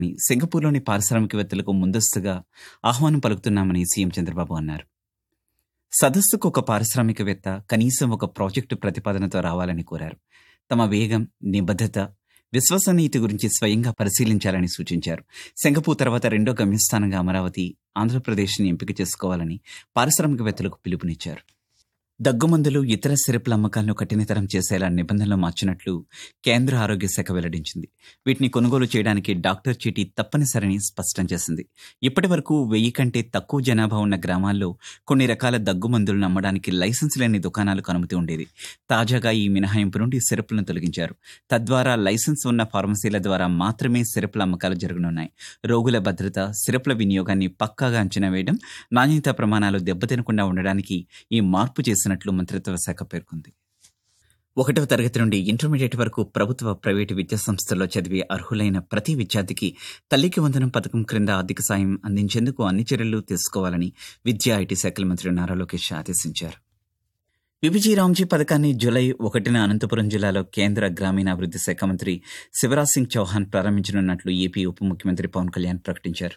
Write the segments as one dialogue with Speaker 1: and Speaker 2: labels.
Speaker 1: సింగపూర్లోని పారిశ్రామికవేత్తలకు ముందస్తుగా ఆహ్వానం పలుకుతున్నామని సీఎం చంద్రబాబు అన్నారు సదస్సుకు ఒక పారిశ్రామికవేత్త కనీసం ఒక ప్రాజెక్టు ప్రతిపాదనతో రావాలని కోరారు తమ వేగం నిబద్ధత విశ్వసనీయత గురించి స్వయంగా పరిశీలించాలని సూచించారు సింగపూర్ తర్వాత రెండో గమ్యస్థానంగా అమరావతి ఆంధ్రప్రదేశ్ని ఎంపిక చేసుకోవాలని పారిశ్రామికవేత్తలకు పిలుపునిచ్చారు దగ్గుమందులు ఇతర సిరపుల అమ్మకాలను కఠినతరం చేసేలా నిబంధనలు మార్చినట్లు కేంద్ర ఆరోగ్య శాఖ వెల్లడించింది వీటిని కొనుగోలు చేయడానికి డాక్టర్ చీటీ తప్పనిసరిని స్పష్టం చేసింది ఇప్పటి వరకు వెయ్యి కంటే తక్కువ జనాభా ఉన్న గ్రామాల్లో కొన్ని రకాల దగ్గుమందులను అమ్మడానికి లైసెన్స్ లేని దుకాణాలకు అనుమతి ఉండేది తాజాగా ఈ మినహాయింపు నుండి సిరపులను తొలగించారు తద్వారా లైసెన్స్ ఉన్న ఫార్మసీల ద్వారా మాత్రమే సిరపుల అమ్మకాలు జరగనున్నాయి రోగుల భద్రత సిరపుల వినియోగాన్ని పక్కాగా అంచనా వేయడం నాణ్యతా ప్రమాణాలు దెబ్బతినకుండా ఉండడానికి ఈ మార్పు చేసినట్లు మంత్రిత్వ శాఖ పేర్కొంది ఒకటవ తరగతి నుండి ఇంటర్మీడియట్ వరకు ప్రభుత్వ ప్రైవేటు విద్యా సంస్థల్లో చదివే అర్హులైన ప్రతి విద్యార్థికి తల్లికి వందనం పథకం క్రింద ఆర్థిక సాయం అందించేందుకు అన్ని చర్యలు తీసుకోవాలని విద్యా ఐటీ శాఖల మంత్రి నారా లోకేష్ ఆదేశించారు విభిజీ రామ్జీ పథకాన్ని జూలై ఒకటిన అనంతపురం జిల్లాలో కేంద్ర గ్రామీణాభివృద్ధి శాఖ మంత్రి శివరాజ్ సింగ్ చౌహాన్ ప్రారంభించనున్నట్లు ఏపీ ఉప ముఖ్యమంత్రి పవన్ కళ్యాణ్ ప్రకటించారు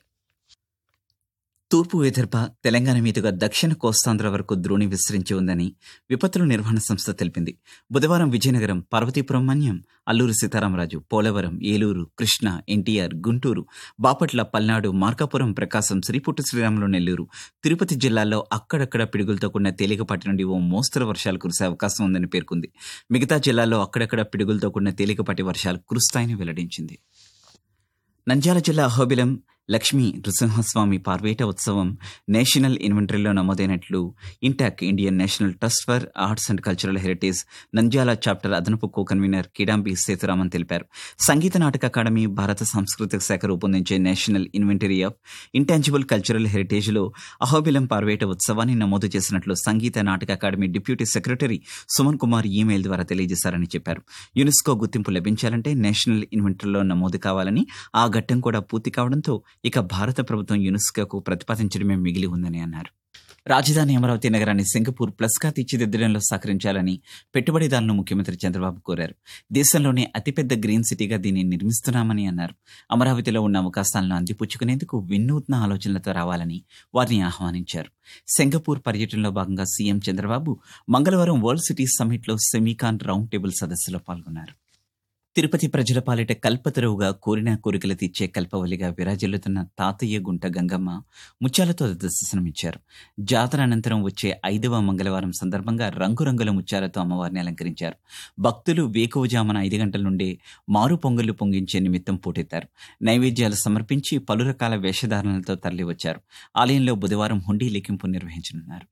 Speaker 1: తూర్పు విదర్భ తెలంగాణ మీదుగా దక్షిణ కోస్తాంధ్ర వరకు ద్రోణి విస్తరించి ఉందని విపత్తుల నిర్వహణ సంస్థ తెలిపింది బుధవారం విజయనగరం పార్వతీపురం మన్యం అల్లూరు సీతారామరాజు పోలవరం ఏలూరు కృష్ణ ఎన్టీఆర్ గుంటూరు బాపట్ల పల్నాడు మార్కాపురం ప్రకాశం శ్రీపుట్టు శ్రీరాములు నెల్లూరు తిరుపతి జిల్లాల్లో అక్కడక్కడ పిడుగులతో కూడిన తేలికపాటి నుండి ఓ మోస్తరు వర్షాలు కురిసే అవకాశం ఉందని పేర్కొంది మిగతా జిల్లాల్లో అక్కడక్కడ పిడుగులతో కూడిన తేలికపాటి వర్షాలు కురుస్తాయని వెల్లడించింది నంద్యాల జిల్లా అహోబిలం లక్ష్మీ నృసింహస్వామి పార్వేట ఉత్సవం నేషనల్ ఇన్వెంటరీలో నమోదైనట్లు INTACH Indian national trust for arts and cultural heritage Nandyal chapter అదనపు కో కన్వీనర్ కిడాంబి సేతురామన్ తెలిపారు సంగీత నాటక అకాడమీ భారత సాంస్కృతిక శాఖ రూపొందించే national inventory of intangible cultural హెరిటేజ్లో అహోబిలం పార్వేట ఉత్సవాన్ని నమోదు చేసినట్లు Sangeet Natak Akademi deputy secretary Suman Kumar email ద్వారా తెలియజేశారని చెప్పారు యునెస్కో గుర్తింపు లభించాలంటే నేషనల్ ఇన్వెంటరీలో నమోదు కావాలని ఆ ఘట్టం కూడా పూర్తి కావడంతో ఇక భారత ప్రభుత్వం యునెస్కోకు ప్రతిపాదించడమే మిగిలి ఉందని అన్నారు రాజధాని అమరావతి నగరాన్ని సింగపూర్ ప్లస్ గా తీర్చిదిద్దడంలో సహకరించాలని పెట్టుబడిదారులను ముఖ్యమంత్రి చంద్రబాబు కోరారు దేశంలోనే అతిపెద్ద గ్రీన్ సిటీగా దీన్ని నిర్మిస్తున్నామని అన్నారు అమరావతిలో ఉన్న అవకాశాలను అందిపుచ్చుకునేందుకు వినూత్న ఆలోచనలతో రావాలని వారిని ఆహ్వానించారు సింగపూర్ పర్యటనలో భాగంగా సీఎం చంద్రబాబు మంగళవారం వరల్డ్ సిటీ సమ్మిట్లో సెమీకాన్ రౌండ్ టేబుల్ సదస్సులో పాల్గొన్నారు తిరుపతి ప్రజల పాలిట కల్పతరువుగా కోరిన కోరికలు తీర్చే కల్పవల్లిగా విరాజిల్లుతున్న తాతయ్య గుంట గంగమ్మ ముత్యాలతో దర్శనమిచ్చారు జాతర అనంతరం వచ్చే ఐదవ మంగళవారం సందర్భంగా రంగురంగుల ముత్యాలతో అమ్మవారిని అలంకరించారు భక్తులు వేకువజామున ఐదు గంటల నుండే మారు పొంగళ్లు పొంగించే నిమిత్తం పోటెత్తారు నైవేద్యాలు సమర్పించి పలు రకాల వేషధారణలతో తరలివచ్చారు ఆలయంలో బుధవారం హుండీ లెక్కింపు నిర్వహించనున్నారు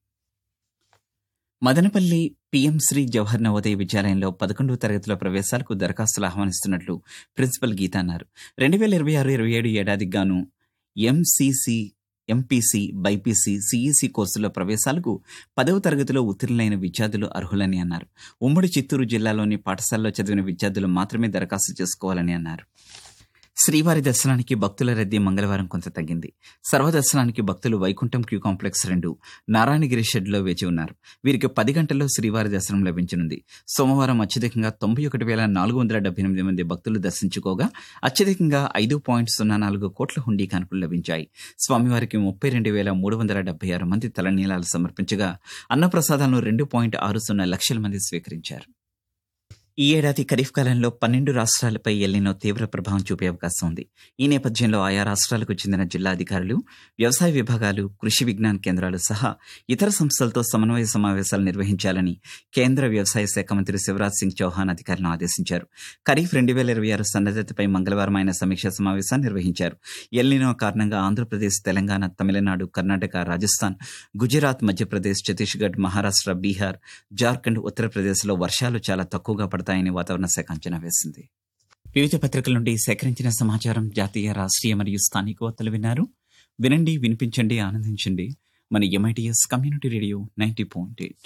Speaker 1: మదనపల్లి పిఎం శ్రీ జవహర్ నవోదయ విద్యాలయంలో పదకొండవ తరగతిలో ప్రవేశాలకు దరఖాస్తులు ఆహ్వానిస్తున్నట్లు ప్రిన్సిపల్ గీత అన్నారు రెండు వేల ఇరవై ఆరు ఇరవై ఏడు ఏడాదికి గాను ఎంసీసీ ఎంపీసీ బైపీసీ సిఈసి కోర్సుల ప్రవేశాలకు పదవ తరగతిలో ఉత్తీర్ణులైన విద్యార్థులు అర్హులని అన్నారు ఉమ్మడి చిత్తూరు జిల్లాలోని పాఠశాలలో చదివిన విద్యార్థులు మాత్రమే దరఖాస్తు చేసుకోవాలని అన్నారు శ్రీవారి దర్శనానికి భక్తుల రద్దీ మంగళవారం కొంత తగ్గింది సర్వదర్శనానికి భక్తులు వైకుంఠం క్యూ కాంప్లెక్స్ రెండు నారాయణగిరి షెడ్లో వేచి ఉన్నారు వీరికి పది గంటల్లో శ్రీవారి దర్శనం లభించనుంది సోమవారం అత్యధికంగా తొంభై ఒకటి వేల నాలుగు వందల డెబ్బై ఎనిమిది మంది భక్తులు దర్శించుకోగా అత్యధికంగా ఐదు పాయింట్ సున్నా నాలుగు కోట్ల హుండీ కానుకలు లభించాయి స్వామివారికి ముప్పై రెండు వేల మూడు వందల డెబ్బై ఆరు మంది తలనీలాలు సమర్పించగా అన్నప్రసాదాలను రెండు పాయింట్ ఆరు సున్నా లక్షల మంది స్వీకరించారు ఈ ఏడాది ఖరీఫ్ కాలంలో పన్నెండు రాష్ట్రాలపై ఎల్లినో తీవ్ర ప్రభావం చూపే అవకాశం ఉంది ఈ నేపథ్యంలో ఆయా రాష్ట్రాలకు చెందిన జిల్లా అధికారులు వ్యవసాయ విభాగాలు కృషి విజ్ఞాన కేంద్రాలు సహా ఇతర సంస్థలతో సమన్వయ సమావేశాలు నిర్వహించాలని కేంద్ర వ్యవసాయ శాఖ మంత్రి శివరాజ్ సింగ్ చౌహాన్ అధికారులను ఆదేశించారు ఖరీఫ్ రెండు వేల ఇరవై ఆరు సన్నద్ధతపై మంగళవారం ఆయన సమీక్షా సమావేశాన్ని నిర్వహించారు ఎల్లినో కారణంగా ఆంధ్రప్రదేశ్ తెలంగాణ తమిళనాడు కర్ణాటక రాజస్థాన్ గుజరాత్ మధ్యప్రదేశ్ ఛత్తీస్గఢ్ మహారాష్ట్ర బీహార్ జార్ఖండ్ ఉత్తరప్రదేశ్లో వర్షాలు చాలా తక్కువగా పడతాయని వాతావరణ శాఖ అంచనా వేసింది వివిధ పత్రికల నుండి సేకరించిన సమాచారం జాతీయ రాష్ట్రీయ మరియు స్థానిక వార్తలు విన్నారు వినండి వినిపించండి ఆనందించండి మన MITS community radio ninety point eight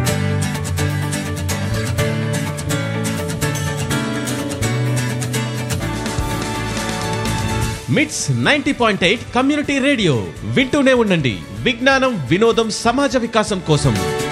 Speaker 2: MITS ninety point eight community radio వింటూనే ఉండండి విజ్ఞానం వినోదం సమాజ వికాసం కోసం